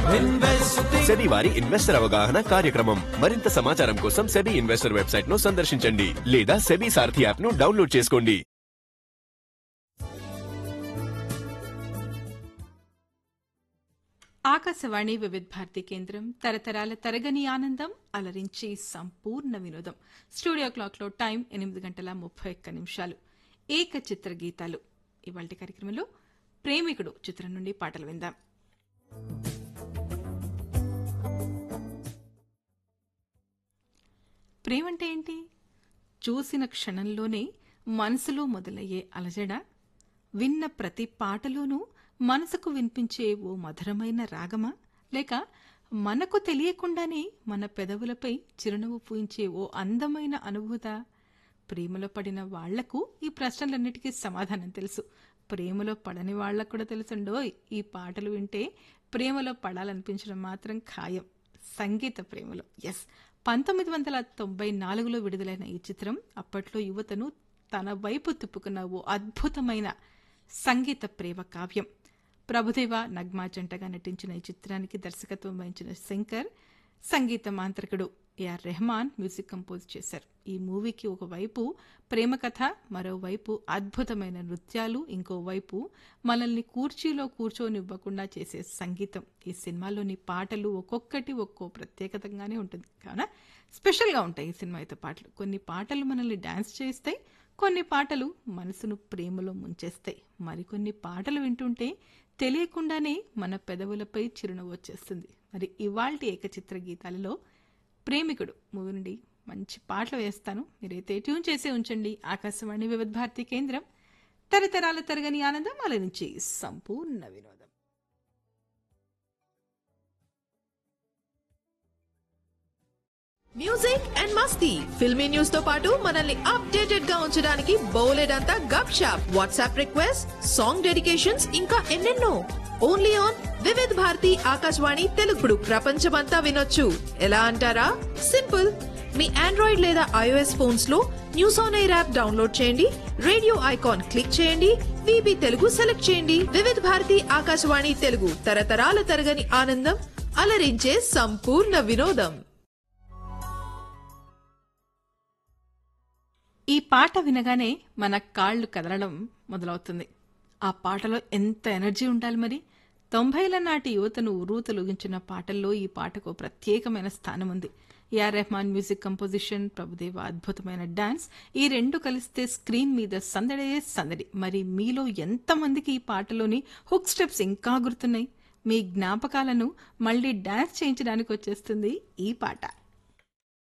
SEBI వారి investor అవగాహన కార్యక్రమం మరింత సమాచారం కోసం సెబీ ఇన్వెస్టర్ వెబ్సైట్ ను సందర్శించండి లేదా సెబీ సారథి యాప్ ను డౌన్లోడ్ చేసుకోండి ఆకాశవాణి వివిధ భారతి కేంద్రం తరతరాల తరగని ఆనందం అలరించి సంపూర్ణ వినోదం స్టూడియో క్లాక్లో టైం ఎనిమిది గంటల ముప్పై ఒక్క నిమిషాలు ఏక చిత్ర గీతాలు ఇవాళ కార్యక్రమంలో ప్రేమికుడు చిత్రం నుండి పాటలు విందాం ప్రేమంటే ఏంటి చూసిన క్షణంలోనే మనసులో మొదలయ్యే అలజడ విన్న ప్రతి పాటలోనూ మనసుకు వినిపించే ఓ మధురమైన రాగమా లేక మనకు తెలియకుండానే మన పెదవులపై చిరునవ్వు పూయించే ఓ అందమైన అనుభూత ప్రేమలో పడిన వాళ్లకు ఈ ప్రశ్నలన్నిటికీ సమాధానం తెలుసు ప్రేమలో పడని వాళ్లకు కూడా తెలుసుండోయ్ ఈ పాటలు వింటే ప్రేమలో పడాలనిపించడం మాత్రం ఖాయం సంగీత ప్రేమలో ఎస్ పంతొమ్మిది వందల తొంభై నాలుగులో విడుదలైన ఈ చిత్రం అప్పట్లో యువతను తన వైపు తిప్పుకున్న ఓ అద్భుతమైన సంగీత ప్రేమ కావ్యం ప్రభుదేవ నగ్మా జంటగా నటించిన ఈ చిత్రానికి దర్శకత్వం వహించిన శంకర్ సంగీత మాంత్రికుడు ఏఆర్ రెహమాన్ మ్యూజిక్ కంపోజ్ చేశారు ఈ మూవీకి ఒకవైపు ప్రేమ కథ మరోవైపు అద్భుతమైన నృత్యాలు ఇంకోవైపు మనల్ని కూర్చీలో కూర్చోనివ్వకుండా చేసే సంగీతం ఈ సినిమాలోని పాటలు ఒక్కొక్కటి ఒక్కో ప్రత్యేకతంగానే ఉంటుంది కావున స్పెషల్గా ఉంటాయి ఈ సినిమా అయితే పాటలు కొన్ని పాటలు మనల్ని డాన్స్ చేస్తాయి కొన్ని పాటలు మనసును ప్రేమలో ముంచేస్తాయి మరికొన్ని పాటలు వింటుంటే తెలియకుండానే మన పెదవులపై చిరునవ్వు వచ్చేస్తుంది మరి ఇవాల్టి ఏకచిత్ర గీతాలలో ప్రేమికుడు మూవీ నుండి మంచి పాటలు వేస్తాను మీరైతే ట్యూన్ చేసే ఉంచండి ఆకాశవాణి వివిధ భారతి కేంద్రం తరతరాల తరగని ఆనందం అల నుంచి సంపూర్ణ వినోదం మ్యూజిక్ అండ్ మస్తీ ఫిల్మీ న్యూస్ తో పాటు మనల్ని అప్డేటెడ్ గా ఉంచడానికి బౌలెడ్ అంతా గప్ షాప్ వాట్సాప్ రిక్వెస్ట్ సాంగ్ డెడికేషన్స్ ఇంకా ఎన్నెన్నో ఓన్లీ ఆన్ వివిధ్ భారతి ఆకాశవాణి తెలుగుడు ప్రపంచమంతా వినొచ్చు ఎలా అంటారా సింపుల్ మీ ఆండ్రాయిడ్ లేదా ఐఓఎస్ ఫోన్స్ లో news on air app download చేయండి రేడియో ఐకాన్ క్లిక్ చేయండి విబి తెలుగు సెలెక్ట్ చేయండి వివిధ్ భారతి ఆకాశవాణి తెలుగు తరతరాల తరగని ఆనందం అలరించే సంపూర్ణ వినోదం ఈ పాట వినగానే మన కాళ్ళు కదలడం మొదలవుతుంది ఆ పాటలో ఎంత ఎనర్జీ ఉండాలి మరి తొంభైల నాటి యువతను ఉర్రూతలుగించిన పాటల్లో ఈ పాటకు ప్రత్యేకమైన స్థానం ఉంది A R Rahman music composition Prabhudeva అద్భుతమైన డాన్స్ ఈ రెండు కలిస్తే స్క్రీన్ మీద సందడే సందడి మరి మీలో ఎంతమందికి ఈ పాటలోని హుక్ స్టెప్స్ ఇంకా గుర్తున్నాయి మీ జ్ఞాపకాలను మళ్ళీ డాన్స్ చేయించడానికి వచ్చేస్తుంది ఈ పాట